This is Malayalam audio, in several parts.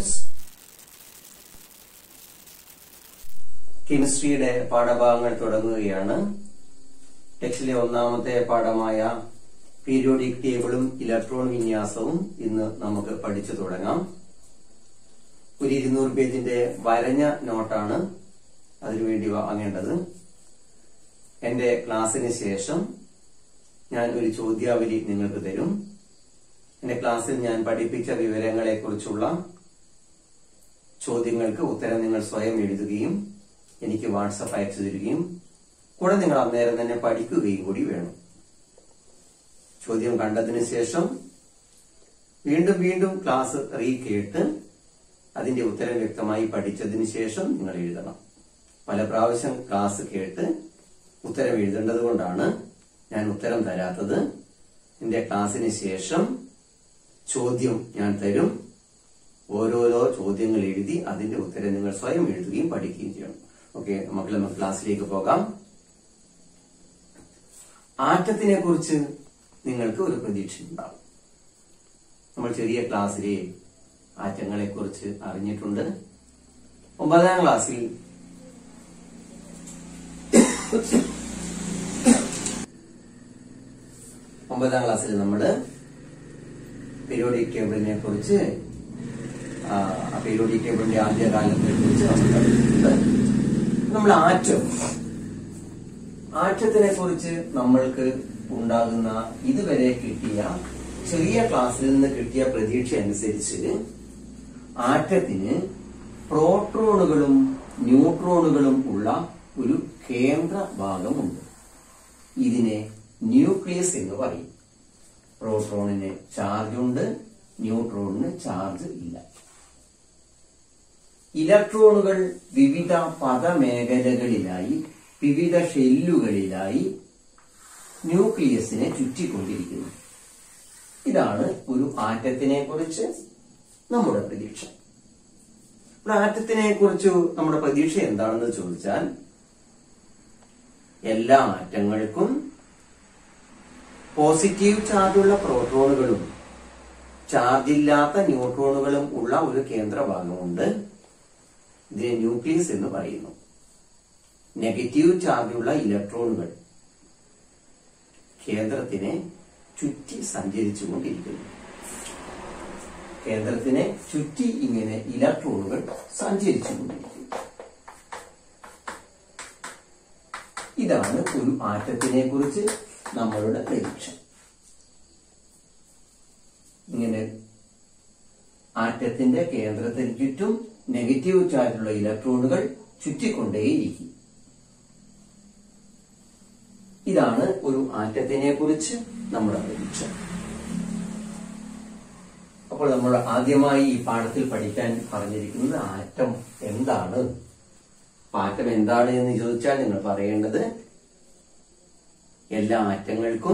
സ്റ്റുഡൻസ് കെമിസ്ട്രിയുടെ പാഠഭാഗങ്ങൾ തുടങ്ങുകയാണ് ടെക്സ്റ്റിലെ ഒന്നാമത്തെ പാഠമായ പീരിയോഡിക് ടേബിളും ഇലക്ട്രോൺ വിന്യാസവും ഇന്ന് നമുക്ക് പഠിച്ചു തുടങ്ങാം ഒരു ഇരുന്നൂറ് പേജിന്റെ വരഞ്ഞ നോട്ടാണ് അതിനുവേണ്ടി വാങ്ങേണ്ടത് എന്റെ ക്ലാസ്സിന് ശേഷം ഞാൻ ഒരു ചോദ്യാവലി നിങ്ങൾക്ക് തരും എന്റെ ക്ലാസ്സിൽ ഞാൻ പഠിപ്പിച്ച വിവരങ്ങളെ കുറിച്ചുള്ള ചോദ്യങ്ങൾക്ക് ഉത്തരം നിങ്ങൾ സ്വയം എഴുതുകയും എനിക്ക് വാട്സപ്പ് അയച്ചു തരികയും കൂടെ നിങ്ങൾ അന്നേരം തന്നെ പഠിക്കുകയും കൂടി വേണം ചോദ്യം കണ്ടതിന് ശേഷം വീണ്ടും വീണ്ടും ക്ലാസ് റീ കേട്ട് അതിന്റെ ഉത്തരം വ്യക്തമായി പഠിച്ചതിന് ശേഷം നിങ്ങൾ എഴുതണം പല പ്രാവശ്യം ക്ലാസ് കേട്ട് ഉത്തരം എഴുതേണ്ടത് കൊണ്ടാണ് ഞാൻ ഉത്തരം തരാത്തത് എന്റെ ക്ലാസ്സിന് ശേഷം ചോദ്യം ഞാൻ തരും ഓരോരോ ചോദ്യങ്ങൾ എഴുതി അതിന്റെ ഉത്തരം നിങ്ങൾ സ്വയം എഴുതുകയും പഠിക്കുകയും ചെയ്യണം ഓക്കെ മക്കളെ നമുക്ക് ക്ലാസ്സിലേക്ക് പോകാം ആറ്റത്തിനെ കുറിച്ച് നിങ്ങൾക്ക് ഒരു പ്രതീക്ഷ ഉണ്ടാവും നമ്മൾ ചെറിയ ക്ലാസ്സിലെ ആറ്റങ്ങളെ കുറിച്ച് അറിഞ്ഞിട്ടുണ്ട് ഒമ്പതാം ക്ലാസ്സിൽ ഒമ്പതാം ക്ലാസ്സിൽ നമ്മൾ പീരിയോഡിക് ടേബിളിനെ കുറിച്ച് ആ പീരിയോഡിക് ടേബിളിന്റെ ആദ്യകാലത്തെ കുറിച്ച് നമ്മൾ പഠിച്ചിട്ടുണ്ട് നമ്മൾ ആറ്റം ആറ്റത്തിനെ കുറിച്ച് നമ്മൾക്ക് ഉണ്ടാകുന്ന ഇതുവരെ കിട്ടിയ ചെറിയ ക്ലാസ്സിൽ നിന്ന് കിട്ടിയ പ്രതീക്ഷ അനുസരിച്ച് ആറ്റത്തിന് പ്രോട്ടോണുകളും ന്യൂട്രോണുകളും ഉള്ള ഒരു കേന്ദ്ര ഭാഗമുണ്ട് ഇതിനെ ന്യൂക്ലിയസ് എന്ന് പറയും പ്രോട്ടോണിന് ചാർജ് ഉണ്ട് ന്യൂട്രോണിന് ചാർജ് ഇല്ല ഇലക്ട്രോണുകൾ വിവിധ പദമേഖലകളിലായി വിവിധ ഷെല്ലുകളിലായി ന്യൂക്ലിയസിനെ ചുറ്റിക്കൊണ്ടിരിക്കുന്നു ഇതാണ് ഒരു ആറ്റത്തിനെ കുറിച്ച് നമ്മുടെ പ്രതീക്ഷ ഒരു ആറ്റത്തിനെ കുറിച്ച് നമ്മുടെ പ്രതീക്ഷ എന്താണെന്ന് ചോദിച്ചാൽ എല്ലാ ആറ്റങ്ങൾക്കും പോസിറ്റീവ് ചാർജുള്ള പ്രോട്ടോണുകളും ചാർജ് ഇല്ലാത്ത ന്യൂട്രോണുകളും ഉള്ള ഒരു കേന്ദ്രഭാഗമുണ്ട് ഇതിനെ ന്യൂക്ലിയസ് എന്ന് പറയുന്നു നെഗറ്റീവ് ചാർജുള്ള ഇലക്ട്രോണുകൾ കേന്ദ്രത്തിനെ ചുറ്റി സഞ്ചരിച്ചുകൊണ്ടിരിക്കുന്നു കേന്ദ്രത്തിനെ ചുറ്റി ഇങ്ങനെ ഇലക്ട്രോണുകൾ സഞ്ചരിച്ചുകൊണ്ടിരിക്കുന്നു ഇതാണ് ഒരു ആറ്റത്തിനെ കുറിച്ച് നമ്മളുടെ പ്രതീക്ഷ ഇങ്ങനെ ആറ്റത്തിന്റെ കേന്ദ്രത്തിന് ചുറ്റും നെഗറ്റീവ് ചാർജുള്ള ഇലക്ട്രോണുകൾ ചുറ്റിക്കൊണ്ടേയിരിക്കും ഇതാണ് ഒരു ആറ്റത്തിനെ കുറിച്ച് നമ്മുടെ പ്രതീക്ഷ അപ്പോൾ നമ്മൾ ആദ്യമായി ഈ പാഠത്തിൽ പഠിക്കാൻ പറഞ്ഞിരിക്കുന്നത് ആറ്റം എന്താണ് ആറ്റം എന്താണ് എന്ന് ചോദിച്ചാൽ നിങ്ങൾ പറയേണ്ടത് എല്ലാ ആറ്റങ്ങൾക്കും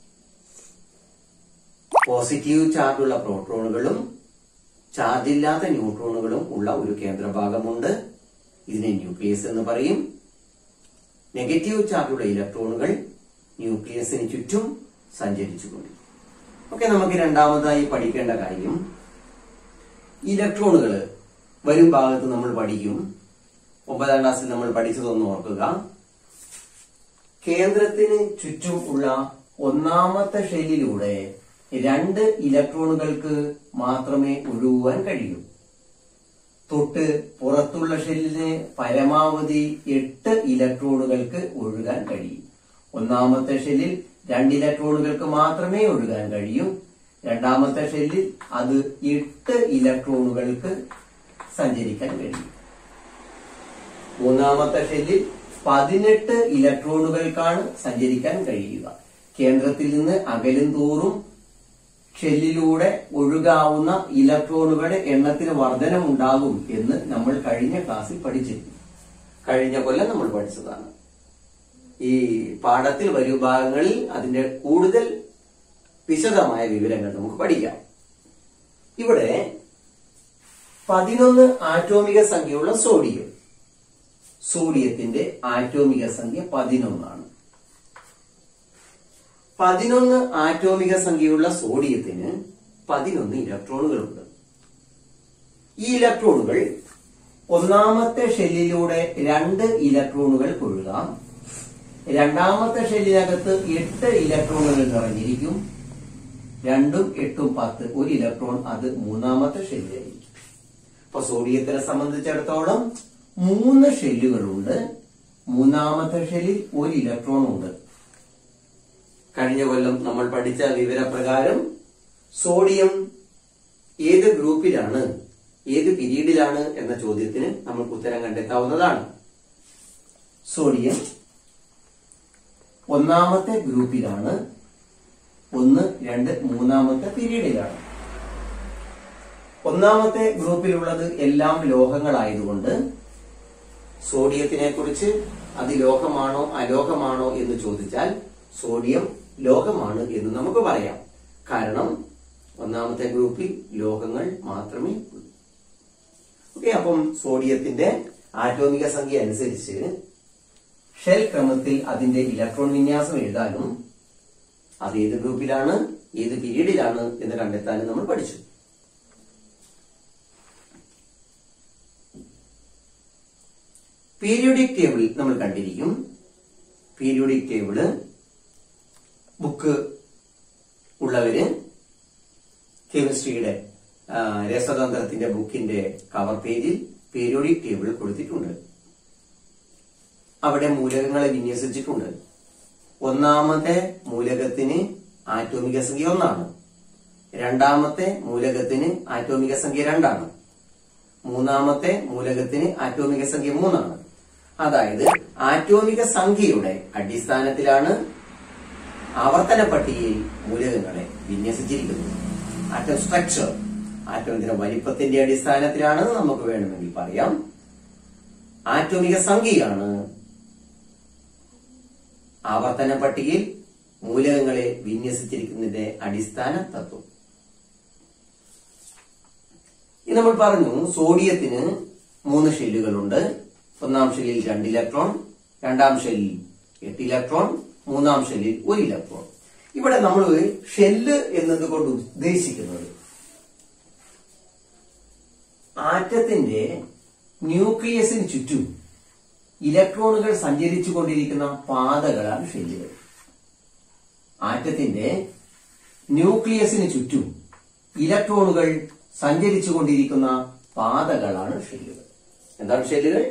പോസിറ്റീവ് ചാർജുള്ള പ്രോട്ടോണുകളും ചാർജ് ഇല്ലാത്ത ന്യൂട്രോണുകളും ഉള്ള ഒരു കേന്ദ്രഭാഗമുണ്ട് ഇതിനെ ന്യൂക്ലിയസ് എന്ന് പറയും നെഗറ്റീവ് ചാർജുള്ള ഇലക്ട്രോണുകൾ ന്യൂക്ലിയസിന് ചുറ്റും സഞ്ചരിച്ചുകൊണ്ട് ഓക്കെ നമുക്ക് രണ്ടാമതായി പഠിക്കേണ്ട കാര്യം ഇലക്ട്രോണുകൾ വരും ഭാഗത്ത് നമ്മൾ പഠിക്കും ഒമ്പതാം ക്ലാസ്സിൽ നമ്മൾ പഠിച്ചതൊന്ന് ഓർക്കുക കേന്ദ്രത്തിന് ചുറ്റും ഉള്ള ഒന്നാമത്തെ ഷെല്ലിലൂടെ രണ്ട് ഇലക്ട്രോണുകൾക്ക് മാത്രമേ ഒഴുകുവാൻ കഴിയൂ തൊട്ട് പുറത്തുള്ള ഷെല്ലിന് പരമാവധി എട്ട് ഇലക്ട്രോണുകൾക്ക് ഒഴുകാൻ കഴിയും ഒന്നാമത്തെ ഷെല്ലിൽ രണ്ട് ഇലക്ട്രോണുകൾക്ക് മാത്രമേ ഒഴുകാൻ കഴിയൂ രണ്ടാമത്തെ ഷെല്ലിൽ അത് എട്ട് ഇലക്ട്രോണുകൾക്ക് സഞ്ചരിക്കാൻ കഴിയും മൂന്നാമത്തെ ഷെല്ലിൽ പതിനെട്ട് ഇലക്ട്രോണുകൾക്കാണ് സഞ്ചരിക്കാൻ കഴിയുക കേന്ദ്രത്തിൽ നിന്ന് അകലും തോറും ഷെല്ലിലൂടെ ഒഴുകാവുന്ന ഇലക്ട്രോണുകളുടെ എണ്ണത്തിന് വർധനമുണ്ടാകും എന്ന് നമ്മൾ കഴിഞ്ഞ ക്ലാസ്സിൽ പഠിച്ചിരുന്നു കഴിഞ്ഞ കൊല്ലം നമ്മൾ പഠിച്ചതാണ് ഈ പാഠത്തിൽ വരും ഭാഗങ്ങളിൽ അതിന്റെ കൂടുതൽ വിശദമായ വിവരങ്ങൾ നമുക്ക് പഠിക്കാം ഇവിടെ പതിനൊന്ന് ആറ്റോമിക സംഖ്യയുള്ള സോഡിയം സോഡിയത്തിന്റെ ആറ്റോമിക സംഖ്യ പതിനൊന്നാണ് പതിനൊന്ന് ആറ്റോമിക സംഖ്യയുള്ള സോഡിയത്തിന് പതിനൊന്ന് ഇലക്ട്രോണുകളുണ്ട് ഈ ഇലക്ട്രോണുകൾ ഒന്നാമത്തെ ഷെല്ലിലൂടെ രണ്ട് ഇലക്ട്രോണുകൾ കൊള്ളുക രണ്ടാമത്തെ ഷെല്ലിനകത്ത് എട്ട് ഇലക്ട്രോണുകൾ നിറഞ്ഞിരിക്കും രണ്ടും എട്ടും പത്ത് ഒരു ഇലക്ട്രോൺ അത് മൂന്നാമത്തെ ഷെല്ലിലായിരിക്കും അപ്പൊ സോഡിയത്തിനെ സംബന്ധിച്ചിടത്തോളം മൂന്ന് ഷെല്ലുകളുണ്ട് മൂന്നാമത്തെ ഷെല്ലിൽ ഒരു ഇലക്ട്രോൺ ഉണ്ട് കഴിഞ്ഞ കൊല്ലം നമ്മൾ പഠിച്ച വിവരപ്രകാരം സോഡിയം ഏത് ഗ്രൂപ്പിലാണ് ഏത് പീരീഡിലാണ് എന്ന ചോദ്യത്തിന് നമുക്ക് ഉത്തരം കണ്ടെത്താവുന്നതാണ് സോഡിയം ഒന്നാമത്തെ ഗ്രൂപ്പിലാണ് ഒന്ന് രണ്ട് മൂന്നാമത്തെ പീരീഡിലാണ് ഒന്നാമത്തെ ഗ്രൂപ്പിലുള്ളത് എല്ലാം ലോഹങ്ങളായതുകൊണ്ട് സോഡിയത്തിനെ കുറിച്ച് അത് ലോഹമാണോ അലോഹമാണോ എന്ന് ചോദിച്ചാൽ സോഡിയം ലോഹമാണ് എന്ന് നമുക്ക് പറയാം കാരണം ഒന്നാമത്തെ ഗ്രൂപ്പിൽ ലോഹങ്ങൾ മാത്രമേ ഉള്ളൂ ഓക്കെ അപ്പം സോഡിയത്തിന്റെ ആറ്റോമിക സംഖ്യ അനുസരിച്ച് ഷെൽ ക്രമത്തിൽ അതിന്റെ ഇലക്ട്രോൺ വിന്യാസം എഴുതാനും അത് ഏത് ഗ്രൂപ്പിലാണ് ഏത് പീരീഡിലാണ് എന്ന് കണ്ടെത്താനും നമ്മൾ പഠിച്ചു പീരിയോഡിക് ടേബിൾ നമ്മൾ കണ്ടിരിക്കും പീരിയോഡിക് ടേബിള് ബുക്ക് ഉള്ളവര് കെമിസ്ട്രിയുടെ ആ, രസതന്ത്രത്തിന്റെ ബുക്കിന്റെ കവർ പേജിൽ പീരിയോഡിക് ടേബിൾ കൊടുത്തിട്ടുണ്ട് അവിടെ മൂലകങ്ങളെ വിന്യസിച്ചിട്ടുണ്ട് ഒന്നാമത്തെ മൂലകത്തിന് ആറ്റോമിക സംഖ്യ ഒന്നാണ് രണ്ടാമത്തെ മൂലകത്തിന് ആറ്റോമിക സംഖ്യ രണ്ടാണ് മൂന്നാമത്തെ മൂലകത്തിന് ആറ്റോമിക സംഖ്യ മൂന്നാണ് അതായത് ആറ്റോമിക സംഖ്യയുടെ അടിസ്ഥാനത്തിലാണ് ആവർത്തന പട്ടികയിൽ മൂലകങ്ങളെ വിന്യസിച്ചിരിക്കുന്നത് ആറ്റം സ്ട്രക്ചർ ആറ്റോമിന്റെ വലിപ്പത്തിന്റെ അടിസ്ഥാനത്തിലാണ് നമുക്ക് വേണമെങ്കിൽ പറയാം ആറ്റോമിക സംഖ്യയാണ് ആവർത്തന പട്ടികയിൽ മൂലകങ്ങളെ വിന്യസിച്ചിരിക്കുന്നതിന്റെ അടിസ്ഥാന തത്വം ഇനി നമ്മൾ പറഞ്ഞു സോഡിയത്തിന് മൂന്ന് ഷെല്ലുകളുണ്ട് ഒന്നാം ഷെല്ലിൽ രണ്ട് ഇലക്ട്രോൺ രണ്ടാം ഷെല്ലിൽ എട്ട് ഇലക്ട്രോൺ മൂന്നാം ഷെല്ലിൽ ഒരു ഇലക്ട്രോൺ ഇവിടെ നമ്മൾ ഷെല്ല് എന്നതുകൊണ്ട് ഉദ്ദേശിക്കുന്നത് ആറ്റത്തിന്റെ ന്യൂക്ലിയസിന് ചുറ്റും ഇലക്ട്രോണുകൾ സഞ്ചരിച്ചു കൊണ്ടിരിക്കുന്ന പാതകളാണ് ഷെല്ലുകൾ ആറ്റത്തിന്റെ ന്യൂക്ലിയസിന് ചുറ്റും ഇലക്ട്രോണുകൾ സഞ്ചരിച്ചു കൊണ്ടിരിക്കുന്ന പാതകളാണ് ഷെല്ലുകൾ എന്താണ് ഷെല്ലുകൾ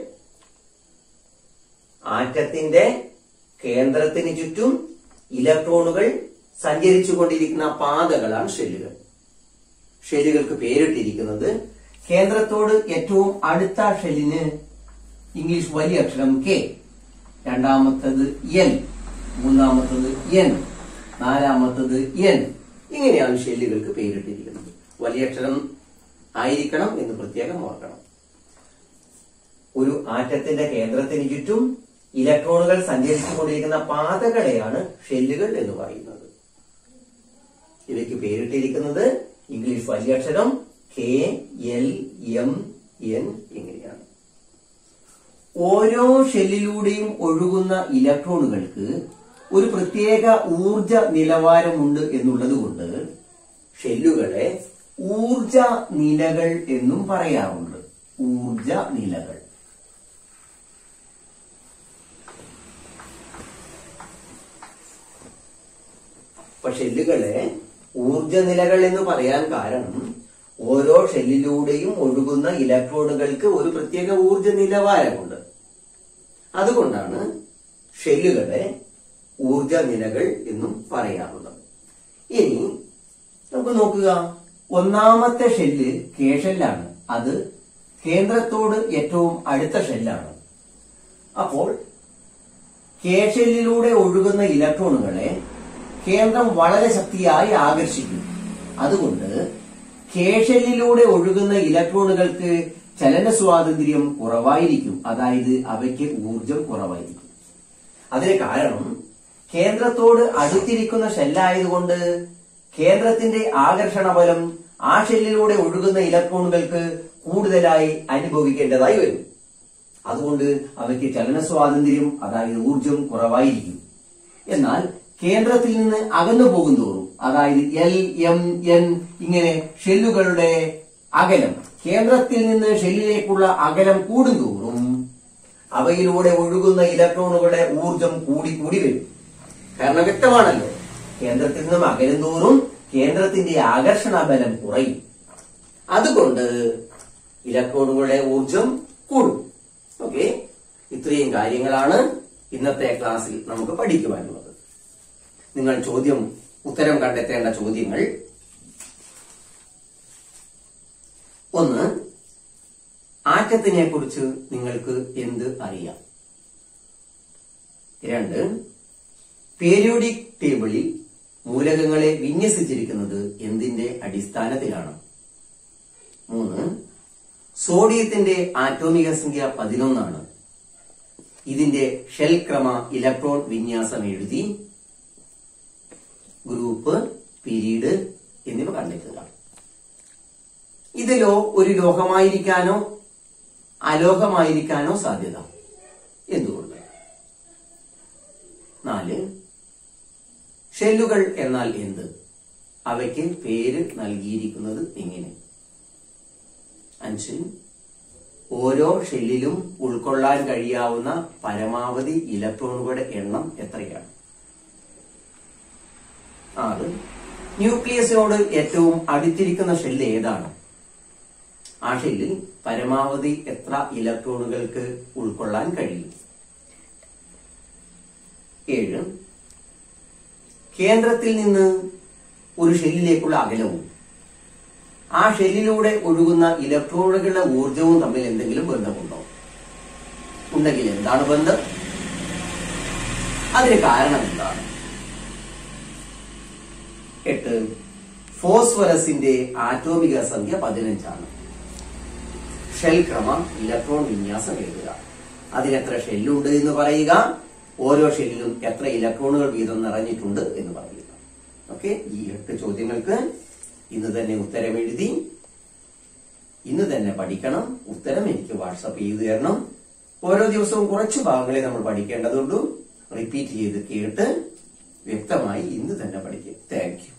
ആറ്റത്തിന്റെ കേന്ദ്രത്തിന് ചുറ്റും ഇലക്ട്രോണുകൾ സഞ്ചരിച്ചു കൊണ്ടിരിക്കുന്ന പാതകളാണ് ഷെല്ലുകൾ ഷെല്ലുകൾക്ക് പേരിട്ടിരിക്കുന്നത് കേന്ദ്രത്തോട് ഏറ്റവും അടുത്ത ഷെല്ലിന് ഇംഗ്ലീഷ് വലിയ അക്ഷരം കെ രണ്ടാമത്തത് എൽ മൂന്നാമത്തത് എൻ നാലാമത്തത് എൻ ഇങ്ങനെയാണ് ഷെല്ലുകൾക്ക് പേരിട്ടിരിക്കുന്നത് വലിയ അക്ഷരം ആയിരിക്കണം എന്ന് പ്രത്യേകം ഓർക്കണം ഒരു ആറ്റത്തിന്റെ കേന്ദ്രത്തിന് ചുറ്റും ഇലക്ട്രോണുകൾ സഞ്ചരിച്ചുകൊണ്ടിരിക്കുന്ന പാതകളെയാണ് ഷെല്ലുകൾ എന്ന് പറയുന്നത് ഇവയ്ക്ക് പേരിട്ടിരിക്കുന്നത് ഇംഗ്ലീഷ് വലിയ അക്ഷരം കെ എൽ എം എൻ ഇങ്ങനെയാണ് ഓരോ ഷെല്ലിലൂടെയും ഒഴുകുന്ന ഇലക്ട്രോണുകൾക്ക് ഒരു പ്രത്യേക ഊർജ നിലവാരമുണ്ട് എന്നുള്ളത് കൊണ്ട് ഷെല്ലുകളെ ഊർജ നിലകൾ എന്നും പറയാറുണ്ട് ഊർജ നിലകൾ അപ്പൊ ഷെല്ലുകളെ ഊർജ നിലകൾ എന്ന് പറയാൻ കാരണം ഓരോ ഷെല്ലിലൂടെയും ഒഴുകുന്ന ഇലക്ട്രോണുകൾക്ക് ഒരു പ്രത്യേക ഊർജ നിലവാരമുണ്ട് അതുകൊണ്ടാണ് ഷെല്ലുകളെ ഊർജ നിലകൾ എന്നും പറയാറുള്ളത് ഇനി നമുക്ക് നോക്കുക ഒന്നാമത്തെ ഷെല്ല് കെ ഷെല്ലാണ് അത് കേന്ദ്രത്തോട് ഏറ്റവും അടുത്ത ഷെല്ലാണ് അപ്പോൾ കെ ഷെല്ലിലൂടെ ഒഴുകുന്ന ഇലക്ട്രോണുകളെ കേന്ദ്രം വളരെ ശക്തിയായി ആകർഷിക്കും അതുകൊണ്ട് കെ ഷെല്ലിലൂടെ ഒഴുകുന്ന ഇലക്ട്രോണുകൾക്ക് ചലന സ്വാതന്ത്ര്യം കുറവായിരിക്കും അതായത് അവയ്ക്ക് ഊർജം കുറവായിരിക്കും അതിന് കാരണം കേന്ദ്രത്തോട് അടുത്തിരിക്കുന്ന ഷെല്ലായതുകൊണ്ട് കേന്ദ്രത്തിന്റെ ആകർഷണ ബലം ആ ഷെല്ലിലൂടെ ഒഴുകുന്ന ഇലക്ട്രോണുകൾക്ക് കൂടുതലായി അനുഭവിക്കേണ്ടതായി വരും അതുകൊണ്ട് അവയ്ക്ക് ചലന സ്വാതന്ത്ര്യം അതായത് ഊർജം കുറവായിരിക്കും എന്നാൽ കേന്ദ്രത്തിൽ നിന്ന് അകന്നു പോകുന്തോറും അതായത് എൽ എം എൻ ഇങ്ങനെ ഷെല്ലുകളുടെ അകലം കേന്ദ്രത്തിൽ നിന്ന് ഷെല്ലിലേക്കുള്ള അകലം കൂടുന്തോറും അവയിലൂടെ ഒഴുകുന്ന ഇലക്ട്രോണുകളുടെ ഊർജം കൂടി കൂടി വരും കാരണം വ്യക്തമാണല്ലോ കേന്ദ്രത്തിൽ നിന്നും അകലും തോറും കേന്ദ്രത്തിന്റെ ആകർഷണ ബലം കുറയും അതുകൊണ്ട് ഇലക്ട്രോണുകളുടെ ഊർജം കൂടും ഓക്കെ ഇത്രയും കാര്യങ്ങളാണ് ഇന്നത്തെ ക്ലാസ്സിൽ നമുക്ക് പഠിക്കുവാനുള്ളത് നിങ്ങൾ ചോദ്യം ഉത്തരം കണ്ടെത്തേണ്ട ചോദ്യങ്ങൾ ഒന്ന് ആറ്റത്തിനെ കുറിച്ച് നിങ്ങൾക്ക് എന്ത് അറിയാം രണ്ട് പീരിയോഡിക് ടേബിളിൽ മൂലകങ്ങളെ വിന്യസിച്ചിരിക്കുന്നത് എന്തിന്റെ അടിസ്ഥാനത്തിലാണ് മൂന്ന് സോഡിയത്തിന്റെ ആറ്റോമിക സംഖ്യ പതിനൊന്നാണ് ഇതിന്റെ ഷെൽ ക്രമ ഇലക്ട്രോൺ വിന്യാസം എഴുതി ഗ്രൂപ്പ് പീരീഡ് എന്നിവ കണ്ടെത്തുക ഇതിലോ ഒരു ലോഹമായിരിക്കാനോ അലോഹമായിരിക്കാനോ സാധ്യത എന്തുകൊണ്ട് നാല് ഷെല്ലുകൾ എന്നാൽ എന്ത് അവയ്ക്ക് പേര് നൽകിയിരിക്കുന്നത് എങ്ങനെ അഞ്ച് ഓരോ ഷെല്ലിലും ഉൾക്കൊള്ളാൻ കഴിയാവുന്ന പരമാവധി ഇലക്ട്രോണുകളുടെ എണ്ണം എത്രയാണ് ആറ് ന്യൂക്ലിയസിനോട് ഏറ്റവും അടുത്തിരിക്കുന്ന ഷെല്ല് ഏതാണ് ആ ഷെല്ലിൽ പരമാവധി എത്ര ഇലക്ട്രോണുകൾക്ക് ഉൾക്കൊള്ളാൻ കഴിയും ഏഴ് കേന്ദ്രത്തിൽ നിന്ന് ഒരു ഷെല്ലിലേക്കുള്ള അകലവും ആ ഷെല്ലിലൂടെ ഒഴുകുന്ന ഇലക്ട്രോണുകളുടെ ഊർജവും തമ്മിൽ എന്തെങ്കിലും ബന്ധമുണ്ടോ ഉണ്ടെങ്കിൽ എന്താണ് ബന്ധം അതിന് കാരണം എന്താണ് എട്ട് ഫോസ്ഫറസിന്റെ ആറ്റോമിക സംഖ്യ പതിനഞ്ചാണ് ഷെൽ ക്രമം ഇലക്ട്രോൺ വിന്യാസം എഴുതുക അതിനെത്ര ഷെല്ലുണ്ട് എന്ന് പറയുക ഓരോ ഷെല്ലിലും എത്ര ഇലക്ട്രോണുകൾ വീതം നിറഞ്ഞിട്ടുണ്ട് എന്ന് പറയുക ഓക്കെ ഈ എട്ട് ചോദ്യങ്ങൾക്ക് ഇന്ന് തന്നെ ഉത്തരം എഴുതി ഇന്ന് തന്നെ പഠിക്കണം ഉത്തരം എനിക്ക് വാട്സപ്പ് ചെയ്തു തരണം ഓരോ ദിവസവും കുറച്ച് ഭാഗങ്ങളെ നമ്മൾ പഠിക്കേണ്ടതുള്ളൂ റിപ്പീറ്റ് ചെയ്ത് കേട്ട് വ്യക്തമായി ഇന്ന് തന്നെ പഠിക്കും താങ്ക് യു